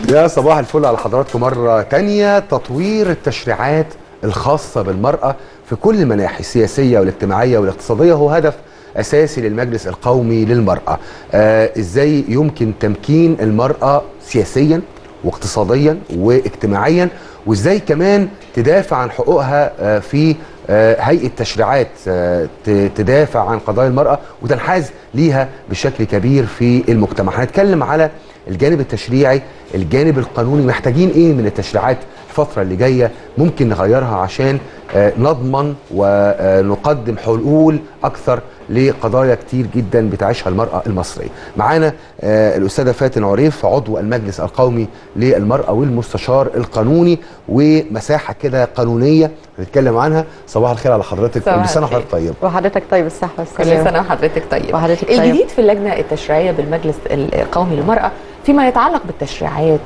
يا صباح الفل على حضراتكم مرة تانية تطوير التشريعات الخاصة بالمرأة في كل المناحي السياسية والاجتماعية والاقتصادية هو هدف أساسي للمجلس القومي للمرأة آه إزاي يمكن تمكين المرأة سياسيا واقتصاديا واجتماعيا وإزاي كمان تدافع عن حقوقها آه في آه، هيئه تشريعات آه، ت- تدافع عن قضايا المراه وتنحاز ليها بشكل كبير في المجتمع هنتكلم على الجانب التشريعي الجانب القانوني محتاجين ايه من التشريعات الفتره اللي جايه ممكن نغيرها عشان آه، نضمن ونقدم حلول اكثر لقضايا كتير جدا بتعيشها المراه المصريه معانا آه، الاستاذه فاتن عريف عضو المجلس القومي للمراه والمستشار القانوني ومساحه كده قانونيه هنتكلم عنها صباح الخير على حضرتك صباح كل سنه الخير. وحضرتك طيب وحضرتك طيب الصحة كل والسلامة سنه وحضرتك طيب وحضرتك طيب. الجديد في اللجنه التشريعيه بالمجلس القومي للمراه فيما يتعلق بالتشريعات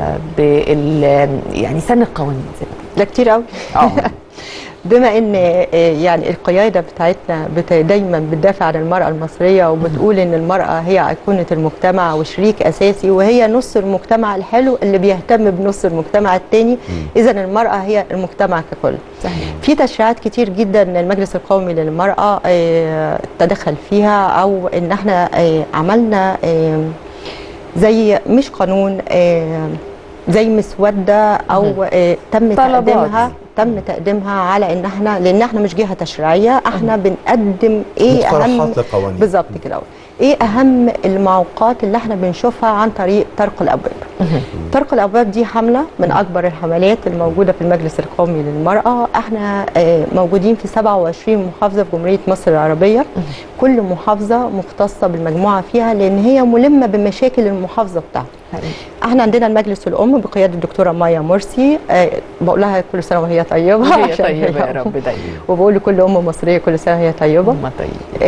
وبال يعني سن القوانين زي ما ده كتير قوي بيقولوا. بما ان آه، يعني القياده بتاعتنا بت- دايما بتدافع عن المراه المصريه وبتقول ان المراه هي ايقونه المجتمع وشريك اساسي وهي نص المجتمع الحلو اللي بيهتم بنص المجتمع التاني اذا المراه هي المجتمع ككل صحيح في تشريعات كتير جدا المجلس القومي للمرأة آه، تدخل فيها أو إن احنا آه، عملنا آه، زي مش قانون آه، زي مسودة أو آه، تم طلبات. تقديمها تم تقديمها على ان احنا لان احنا مش جهه تشريعيه احنا بنقدم ايه اهم مقترحات لقوانين بالظبط كده ايه اهم المعوقات اللي احنا بنشوفها عن طريق طرق الابواب طرق الابواب دي حمله من اكبر الحملات الموجوده في المجلس القومي للمراه احنا آه، موجودين في 27 محافظه في جمهوريه مصر العربيه كل محافظه مختصه بالمجموعه فيها لان هي ملمه بمشاكل المحافظه بتاعها احنا عندنا المجلس الام بقياده الدكتوره مايا مرسي آه، بقول لها كل سنه وهي طيبه هي عشان طيبه هي يا رب دايما وبقول لكل ام مصريه كل سنه وهي طيبه هم طيب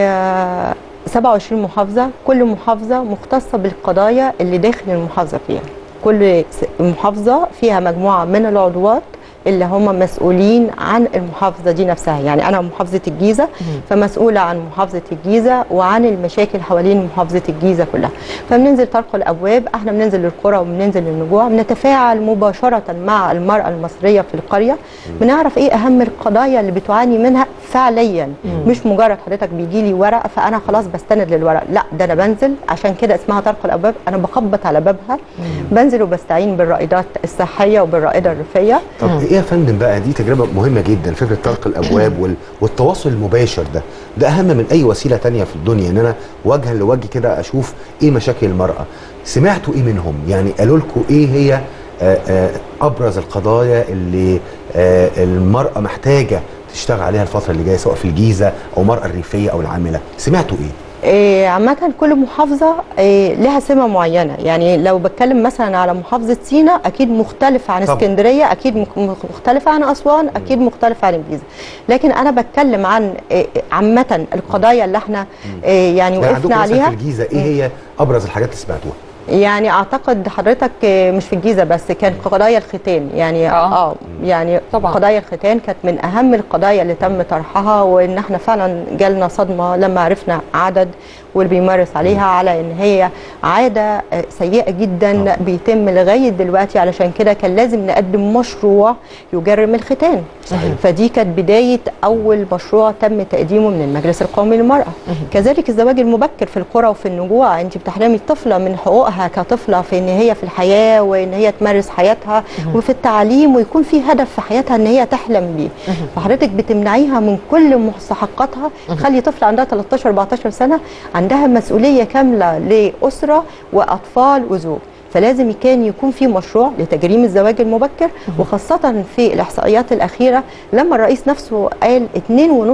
إيه 27 محافظة كل محافظة مختصة بالقضايا اللي داخل المحافظة فيها كل س- محافظة فيها مجموعة من العضوات اللي هم مسؤولين عن المحافظة دي نفسها يعني أنا محافظة الجيزة فمسؤولة عن محافظة الجيزة وعن المشاكل حوالين محافظة الجيزة كلها فبننزل طرق الأبواب احنا بننزل للقرى وبننزل للنجوع بنتفاعل مباشرة مع المرأة المصرية في القرية بنعرف ايه أهم القضايا اللي بتعاني منها فعليا مش مجرد حضرتك بيجي لي ورق فأنا خلاص بستند للورق لا ده أنا بنزل عشان كده اسمها طرق الأبواب أنا بخبط على بابها بنزل وبستعين بالرائدات الصحية وبالرائدة الريفية طب ايه يا فندم بقى دي تجربه مهمه جدا فكره طرق الابواب وال... والتواصل المباشر ده ده اهم من اي وسيله تانية في الدنيا ان انا وجها لوجه كده اشوف ايه مشاكل المراه سمعتوا ايه منهم يعني قالوا لكم ايه هي آه، آه، ابرز القضايا اللي آه، المراه محتاجه تشتغل عليها الفتره اللي جايه سواء في الجيزه او المراه الريفيه او العامله سمعتوا ايه إيه، عامة كل محافظة إيه، لها سمة معينة يعني لو بتكلم مثلا على محافظة سينا أكيد مختلفة عن طبعا. اسكندرية أكيد مخ- مخ- مختلفة عن أسوان أكيد مختلفة عن الجيزة لكن أنا بتكلم عن إيه، عامة القضايا اللي احنا إيه، يعني يعني عندكم وقفنا مثلا عليها في الجيزه ايه هي ابرز الحاجات اللي سمعتوها يعني اعتقد حضرتك آه، مش في الجيزه بس كان قضايا الختان يعني آه. اه يعني طبعا. قضايا الختان كانت من اهم القضايا اللي تم طرحها وان احنا فعلا جالنا صدمه لما عرفنا عدد واللي بيمارس عليها على ان هي عاده آه، سيئه جدا آه. بيتم لغايه دلوقتي علشان كده كان لازم نقدم مشروع يجرم الختان صحيح. فدي كانت بدايه اول مشروع تم تقديمه من المجلس القومي للمراه كذلك الزواج المبكر في القرى وفي النجوع انت بتحرمي الطفله من حقوقها كطفله في ان هي في الحياه وان هي تمارس حياتها وفي التعليم ويكون في هدف في حياتها ان هي تحلم بيه فحضرتك بتمنعيها من كل مستحقاتها خلي طفله عندها 13 14 سنه عندها مسؤوليه كامله لاسره واطفال وزوج فلازم كان يكون في مشروع لتجريم الزواج المبكر وخاصة في الإحصائيات الأخيرة لما الرئيس نفسه قال 2.5%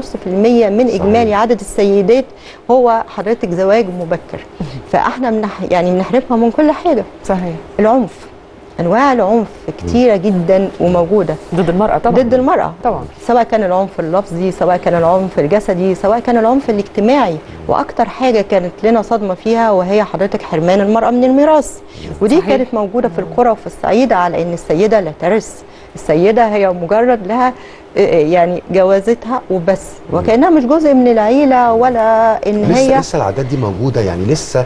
من إجمالي عدد السيدات هو حضرتك زواج مبكر فاحنا منح يعني بنحرمها من كل حاجة صحيح العنف أنواع العنف كتيرة جدا وموجودة ضد المراه طبعا ضد المرأة طبعا سواء كان العنف اللفظي سواء كان العنف الجسدي سواء كان العنف الاجتماعي واكتر حاجه كانت لنا صدمه فيها وهي حضرتك حرمان المراه من الميراث ودي صحيح. كانت موجوده في القرى وفي الصعيد على ان السيده لا ترث السيده هي مجرد لها آه، يعني جوازتها وبس وكانها مش جزء من العيله ولا ان لسه هي لسه العادات دي موجوده يعني لسه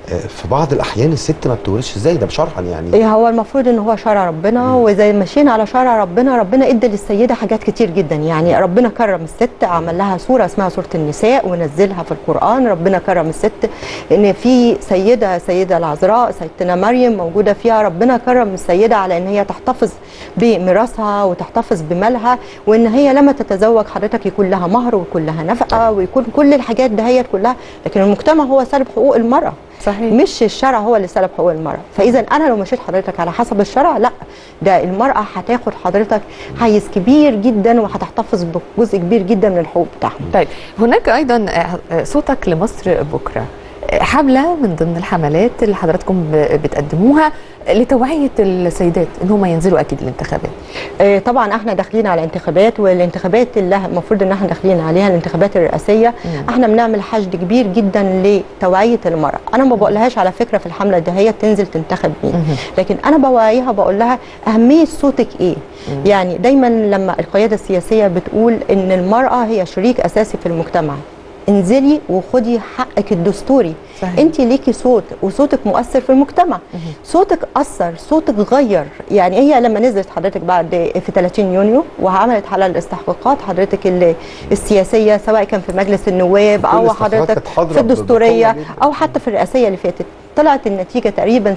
آه، في بعض الاحيان الست ما بتورثش ازاي ده بشرعا يعني إيه هو المفروض ان هو شرع ربنا وزي ما مشينا على شرع ربنا ربنا ادى للسيده حاجات كتير جدا يعني ربنا كرم الست عمل لها سوره اسمها سوره النساء ونزلها في القران ربنا كرم الست ان في سيده سيده العذراء سيدتنا مريم موجوده فيها ربنا كرم السيده على ان هي تحتفظ بميراثها وتحتفظ بمالها وان هي لما تتزوج حضرتك يكون لها مهر ويكون لها نفقه ويكون كل الحاجات دهيت كلها لكن المجتمع هو سلب حقوق المراه صحيح مش الشرع هو اللي سلب حقوق المرأة فإذا أنا لو مشيت حضرتك على حسب الشرع لا ده المرأة هتاخد حضرتك حيز كبير جدا وهتحتفظ بجزء كبير جدا من الحقوق بتاعهم طيب هناك ايضا آه، صوتك لمصر بكره آه، حمله من ضمن الحملات اللي حضراتكم ب- بتقدموها لتوعيه السيدات ان هم ينزلوا اكيد الانتخابات آه، طبعا احنا داخلين على انتخابات والانتخابات اللي المفروض ان احنا داخلين عليها الانتخابات الرئاسيه مم. احنا بنعمل حشد كبير جدا لتوعيه المراه انا ما بقولهاش على فكره في الحمله ده هي تنزل تنتخب مين مهم. لكن انا بوعيها بقول لها اهميه صوتك ايه مم. يعني دايما لما القياده السياسيه بتقول ان المراه هي شريك اساسي في المجتمع انزلي وخدي حقك الدستوري صحيح. انت ليكي صوت وصوتك مؤثر في المجتمع صوتك اثر صوتك غير يعني هي لما نزلت حضرتك بعد في 30 يونيو وعملت على الاستحقاقات حضرتك ال- السياسيه سواء كان في مجلس النواب كل او الاستحقاقات حضرتك كانت حاضرة في بقوة الدستوريه جداً. او حتى في الرئاسيه اللي فاتت طلعت النتيجه تقريبا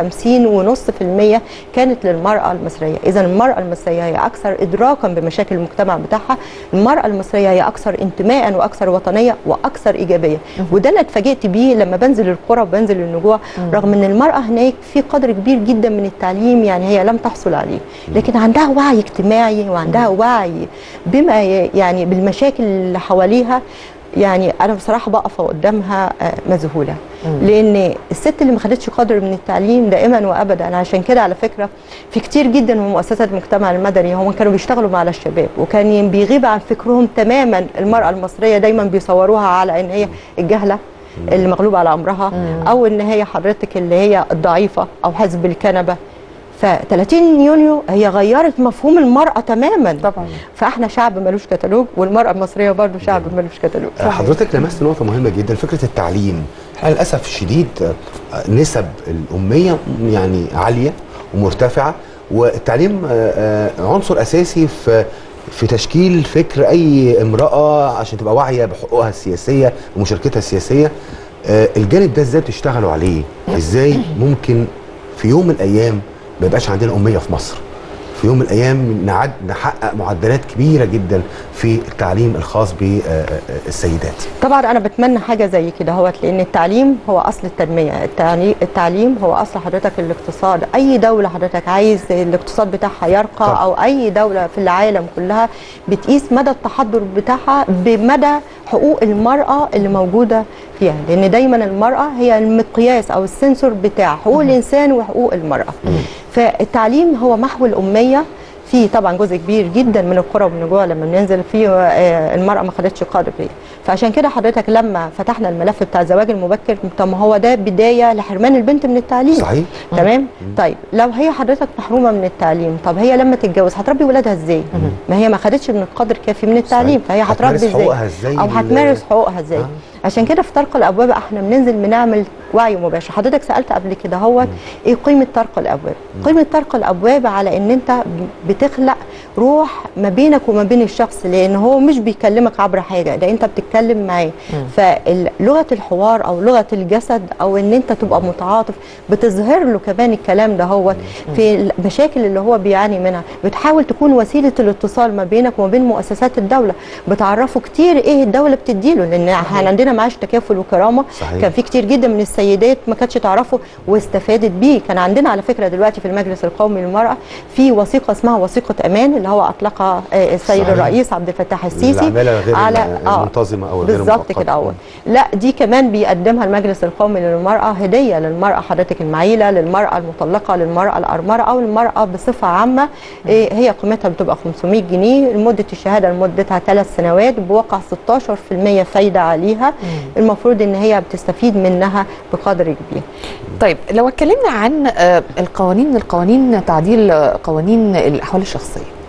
56.5% كانت للمراه المصريه اذا المراه المصريه هي اكثر ادراكا بمشاكل المجتمع بتاعها المراه المصريه هي اكثر انتماء واكثر وطنيه واكثر ايجابيه وده اللي اتفاجئت بيه لما بنزل القرى وبنزل النجوع رغم ان المراه هناك في قدر كبير جدا من التعليم يعني هي لم تحصل عليه لكن عندها وعي اجتماعي وعندها وعي بما ي- يعني بالمشاكل اللي حواليها يعني انا بصراحه بقف قدامها آه، مذهوله لان الست اللي ما خدتش قدر من التعليم دائما وابدا عشان كده على فكره في كتير جدا من مؤسسات المجتمع المدني هم كانوا بيشتغلوا مع الشباب وكان بيغيب عن فكرهم تماما المراه المصريه دايما بيصوروها على ان هي الجهله اللي مغلوبه على امرها او ان هي حضرتك اللي هي الضعيفه او حزب الكنبه ف 30 يونيو هي غيرت مفهوم المراه تماما طبعا فاحنا شعب ملوش كتالوج والمراه المصريه برضو شعب ملوش كتالوج آه، حضرتك لمست نقطة مهمة جدا فكرة التعليم احنا للأسف الشديد آه، نسب الأمية يعني عالية ومرتفعة والتعليم آه، آه، عنصر أساسي في في تشكيل فكر أي امرأة عشان تبقى واعية بحقوقها السياسية ومشاركتها السياسية آه، الجانب ده ازاي بتشتغلوا عليه؟ ازاي ممكن في يوم من الأيام ما يبقاش عندنا أمية في مصر؟ في يوم من الايام نعد نحقق معدلات كبيره جدا في التعليم الخاص بالسيدات طبعا انا بتمنى حاجه زي كده هوت لان التعليم هو اصل التنميه التعلي- التعليم هو اصل حضرتك الاقتصاد اي دوله حضرتك عايز الاقتصاد بتاعها يرقى طبعا. او اي دوله في العالم كلها بتقيس مدى التحضر بتاعها بمدى حقوق المراه اللي موجوده فيها لان دايما المراه هي المقياس او السنسور بتاع حقوق الانسان وحقوق المراه فالتعليم هو محو الاميه في طبعا جزء كبير جدا من القرى والنجوع لما بننزل فيه آه، المراه ما خدتش قدر فيه فعشان كده حضرتك لما فتحنا الملف بتاع الزواج المبكر طب ما هو ده بدايه لحرمان البنت من التعليم صحيح تمام طيب لو هي حضرتك محرومه من التعليم طب هي لما تتجوز هتربي ولادها ازاي ما هي ما خدتش من القدر الكافي من التعليم صحيح. فهي هتربي هتمارس ازاي حقوقها إزاي او بال- هتمارس حقوقها ازاي آه. عشان كده في طرق الابواب احنا بننزل بنعمل وعي مباشر حضرتك سالت قبل كده هو ايه قيمه طرق الابواب قيمه طرق الابواب على ان انت بتخلق روح ما بينك وما بين الشخص لان هو مش بيكلمك عبر حاجه ده انت بتتكلم معاه فلغه الحوار او لغه الجسد او ان انت تبقى متعاطف بتظهر له كمان الكلام ده هو في المشاكل اللي هو بيعاني منها بتحاول تكون وسيله الاتصال ما بينك وما بين مؤسسات الدوله بتعرفه كتير ايه الدوله بتديله لان احنا عندنا معاش تكافل وكرامه صحيح. كان في كتير جدا من السيدات ما كانتش تعرفه واستفادت بيه كان عندنا على فكره دلوقتي في المجلس القومي للمراه في وثيقه اسمها وثيقه امان اللي هو اطلقها آه، السيد صحيح. الرئيس عبد الفتاح السيسي العمالة غير على الم- المنتظمة أو الغير بالظبط المؤقتة. كده اول لا دي كمان بيقدمها المجلس القومي للمراه هديه للمراه حضرتك المعيله للمراه المطلقه للمراه الارمله او المراه بصفه عامه إيه هي قيمتها بتبقى 500 جنيه لمده الشهاده لمدتها ثلاث سنوات بواقع 16% فايده عليها المفروض ان هي بتستفيد منها بقدر كبير طيب لو اتكلمنا عن آه، القوانين القوانين تعديل آه، قوانين الاحوال الشخصيه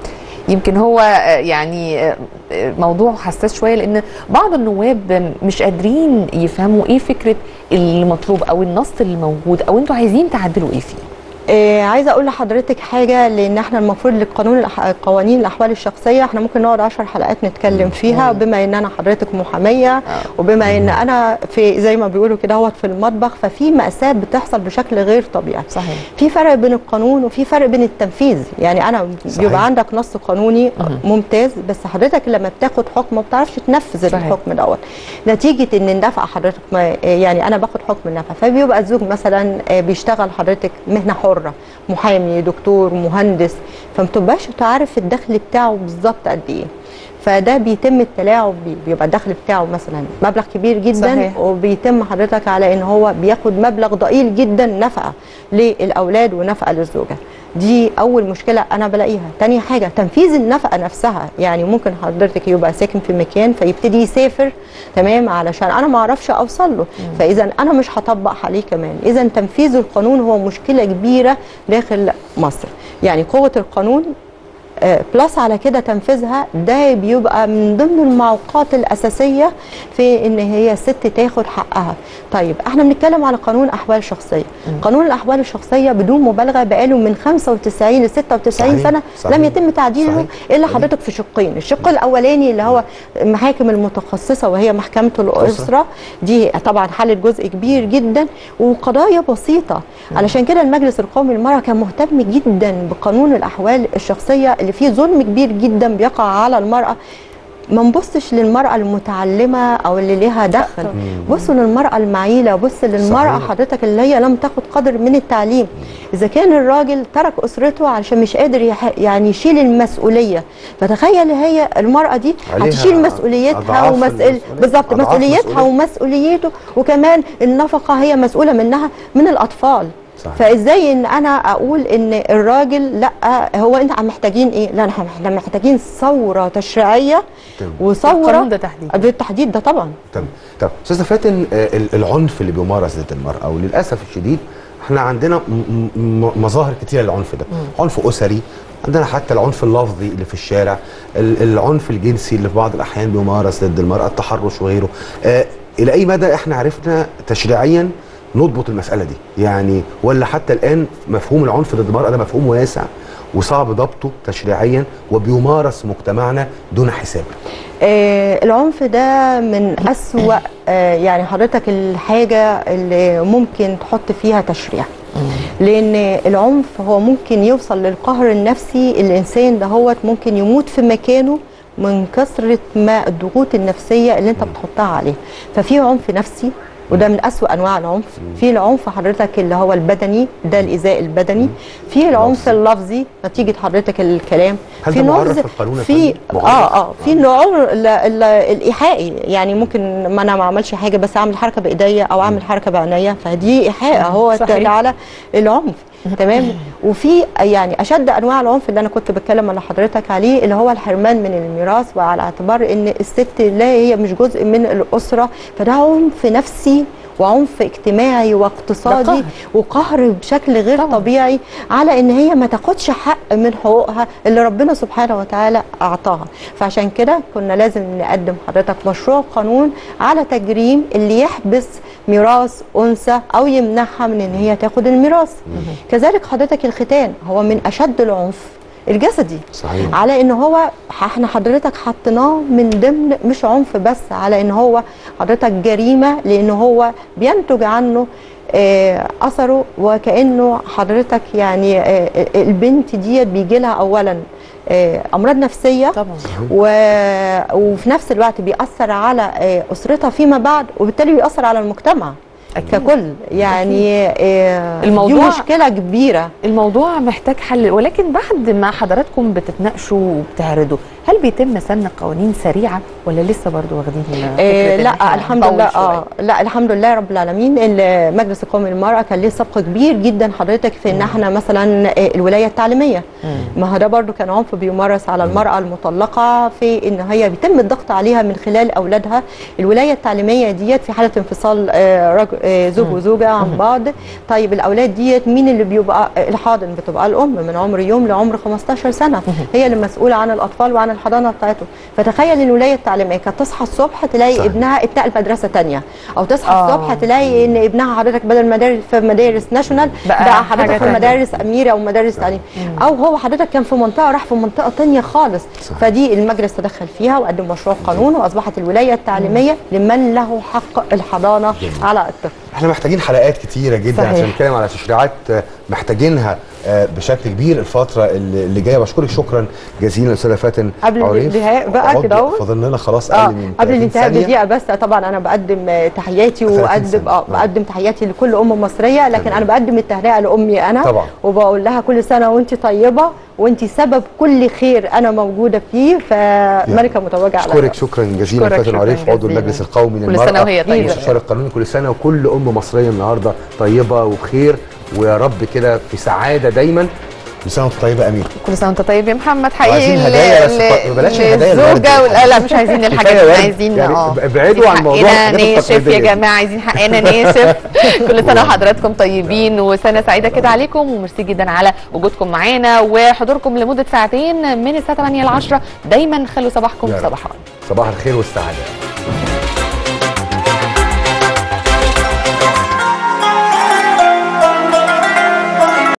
يمكن هو آه، يعني آه، آه، موضوع حساس شويه لان بعض النواب مش قادرين يفهموا ايه فكره المطلوب او النص اللي موجود او انتوا عايزين تعدلوا ايه فيه آه عايزه اقول لحضرتك حاجه لان احنا المفروض للقانون الأح- قوانين الاحوال الشخصيه احنا ممكن نقعد 10 حلقات نتكلم فيها بما ان انا حضرتك محاميه وبما ان انا في زي ما بيقولوا كده هو في المطبخ ففي ماساه بتحصل بشكل غير طبيعي صحيح في فرق بين القانون وفي فرق بين التنفيذ يعني انا صحيح. بيبقى عندك نص قانوني ممتاز بس حضرتك لما بتاخد حكم ما بتعرفش تنفذ صحيح. الحكم دوت نتيجه ان النفقه حضرتك ما يعني انا باخد حكم النفقه فبيبقى الزوج مثلا آه، بيشتغل حضرتك مهنه حره محامي دكتور مهندس فما بتبقاش تعرف الدخل بتاعه بالظبط قد ايه فده بيتم التلاعب بيه بيبقى الدخل بتاعه مثلا مبلغ كبير جدا صحيح. وبيتم حضرتك على ان هو بياخد مبلغ ضئيل جدا نفقه للاولاد ونفقه للزوجه دي اول مشكله انا بلاقيها تاني حاجه تنفيذ النفقه نفسها يعني ممكن حضرتك يبقى ساكن في مكان فيبتدي يسافر تمام علشان انا ما اعرفش اوصل له فاذا انا مش هطبق عليه كمان اذا تنفيذ القانون هو مشكله كبيره داخل مصر يعني قوه القانون آه، بلس على كده تنفيذها ده بيبقى من ضمن المعوقات الاساسيه في ان هي الست تاخد حقها طيب احنا بنتكلم على قانون احوال شخصيه قانون الاحوال الشخصيه بدون مبالغه بقاله من 95 ل 96 صحيح، سنه صحيح، لم يتم تعديله صحيح. الا حضرتك في شقين الشق الاولاني اللي هو المحاكم المتخصصه وهي محكمه الاسره دي طبعا حلت جزء كبير جدا وقضايا بسيطه علشان كده المجلس القومي للمراه كان مهتم جدا بقانون الاحوال الشخصيه اللي فيه ظلم كبير جدا بيقع على المراه ما نبصش للمرأة المتعلمة أو اللي ليها دخل بصوا للمرأة المعيلة بص للمرأة صحيح. حضرتك اللي هي لم تاخد قدر من التعليم إذا كان الراجل ترك أسرته علشان مش قادر يح- يعني يشيل المسؤولية فتخيل هي المرأة دي عليها هتشيل مسؤوليتها أضعاف ومسؤول المسؤولية. بالظبط أضعاف مسؤوليتها مسؤولية. ومسؤوليته وكمان النفقة هي مسؤولة منها من الأطفال صحيح. فازاي ان انا اقول ان الراجل لا هو انت محتاجين ايه لا احنا محتاجين ثوره تشريعيه تمام. وثوره القانون ده تحديدا بالتحديد ده طبعا تمام طب استاذه فاتن آه، ال- العنف اللي بيمارس ضد المراه وللاسف الشديد احنا عندنا م- م- م- مظاهر كتيره للعنف ده عنف اسري عندنا حتى العنف اللفظي اللي في الشارع ال- العنف الجنسي اللي في بعض الاحيان بيمارس ضد المراه التحرش وغيره آه الى اي مدى احنا عرفنا تشريعيا نضبط المساله دي يعني ولا حتى الان مفهوم العنف ضد المراه ده مفهوم واسع وصعب ضبطه تشريعيا وبيمارس مجتمعنا دون حساب آه العنف ده من أسوأ آه يعني حضرتك الحاجة اللي ممكن تحط فيها تشريع لأن العنف هو ممكن يوصل للقهر النفسي الإنسان دهوت ممكن يموت في مكانه من كثرة ما الضغوط النفسية اللي انت بتحطها عليه ففي عنف نفسي وده من أسوأ أنواع العنف في العنف حضرتك اللي هو البدني ده الإيذاء البدني في العنف اللفظي نتيجة حضرتك الكلام هل في ده نوع معرف زي- في القانون يا في فندم؟ معرف؟ اه اه في نوع ال- ال- الايحائي يعني ممكن ما انا ما اعملش حاجه بس اعمل حركه بايديا او اعمل حركه بعينيا فدي ايحاء هو صحيح. دليل على العنف تمام وفي يعني اشد انواع العنف اللي انا كنت بتكلم على حضرتك عليه اللي هو الحرمان من الميراث وعلى اعتبار ان الست لا هي مش جزء من الاسره فده عنف نفسي وعنف اجتماعي ده واقتصادي قهر. وقهر بشكل غير طبعاً. طبيعي على ان هي ما تاخدش حق من حقوقها اللي ربنا سبحانه وتعالى اعطاها فعشان كده كنا لازم نقدم حضرتك مشروع قانون على تجريم اللي يحبس ميراث انثى او يمنعها من ان هي تاخد الميراث كذلك حضرتك الختان هو من اشد العنف الجسدي صحيح على ان هو احنا حضرتك حطيناه من ضمن مش عنف بس على ان هو حضرتك جريمه لان هو بينتج عنه آه، اثره وكانه حضرتك يعني آه، البنت ديت بيجي لها اولا آه، امراض نفسيه طبعا و... وفي نفس الوقت بيأثر على آه، أسرتها فيما بعد وبالتالي بيأثر على المجتمع أكيد. ككل يعني آه، الموضوع- دي مشكلة كبيرة الموضوع محتاج حل ولكن بعد ما حضراتكم بتتناقشوا وبتعرضوا هل بيتم سن قوانين سريعه ولا لسه برضو واخدين آه فكرة إن لا إحنا الحمد نطول لله شوية؟ اه لا الحمد لله رب العالمين المجلس القومي للمراه كان ليه سبق كبير جدا حضرتك في ان احنا مثلا آه، الولايه التعليميه ما هو ده برضو كان عنف بيمارس على المراه المطلقه في ان هي بيتم الضغط عليها من خلال اولادها الولايه التعليميه ديت في حاله انفصال آه، رج- آه، زوج وزوجه عن بعض طيب الاولاد ديت مين اللي بيبقى الحاضن بتبقى الام من عمر يوم لعمر 15 سنه هي اللي مسؤوله عن الاطفال وعن الحضانه بتاعتهم فتخيل ان الولايه التعليميه كانت تصحى الصبح تلاقي صحيح. ابنها اتنقل مدرسه تانية او تصحى آه. الصبح تلاقي ان ابنها حضرتك بدل مدارس في مدارس ناشونال بقى بقى حاجة حضرتك في تانية. مدارس اميره او مدارس تعليم او هو حضرتك كان في منطقه راح في منطقه تانية خالص صحيح. فدي المجلس تدخل فيها وقدم مشروع قانون واصبحت الولايه التعليميه لمن له حق الحضانه على الطفل احنا محتاجين حلقات كتيره جدا صحيح. عشان نتكلم على تشريعات آه، محتاجينها آه، بشكل كبير الفتره اللي اللي جايه بشكرك شكرا جزيلا استاذه فاتن قبل عريف. الانتهاء بقى عقب- كده اهو. فاضل لنا خلاص اه اقل من قبل 30 الانتهاء ثانية. بدقيقه بس طبعا انا بقدم آه، تحياتي 30 وادب ثانية. اه بقدم تحياتي لكل ام مصريه لكن تمام. انا بقدم التهنئه لامي انا طبعا. وبقول لها كل سنه وانت طيبه وانت سبب كل خير انا موجوده فيه فملكه متوجه على اشكرك شكرا جزيلا أشكرك فاتن شكراً عريف عضو جزيلاً. المجلس القومي كل للمراه سنة وهي طيبة. مستشار القانوني كل سنه وكل ام مصريه النهارده طيبه وبخير ويا رب كده في سعاده دايما كل سنه وانت طيبه امين كل سنه وانت طيب يا محمد حقيقي وعايزين ال- هدايا بس ال- بلاش الهدايا الورد. الزوجه وال- لا مش عايزين الحاجات كفاية دي ورد. عايزين يعني اه ابعدوا عن موضوع حقنا الحاجات ناشف يا التقليدية دي. جماعه عايزين حقنا ناشف كل سنه وحضراتكم طيبين وسنه سعيده كده عليكم وميرسي جدا على وجودكم معانا وحضوركم لمده ساعتين من الساعه 8 ل 10 دايما خلوا صباحكم يا رب. صباحا صباح الخير والسعاده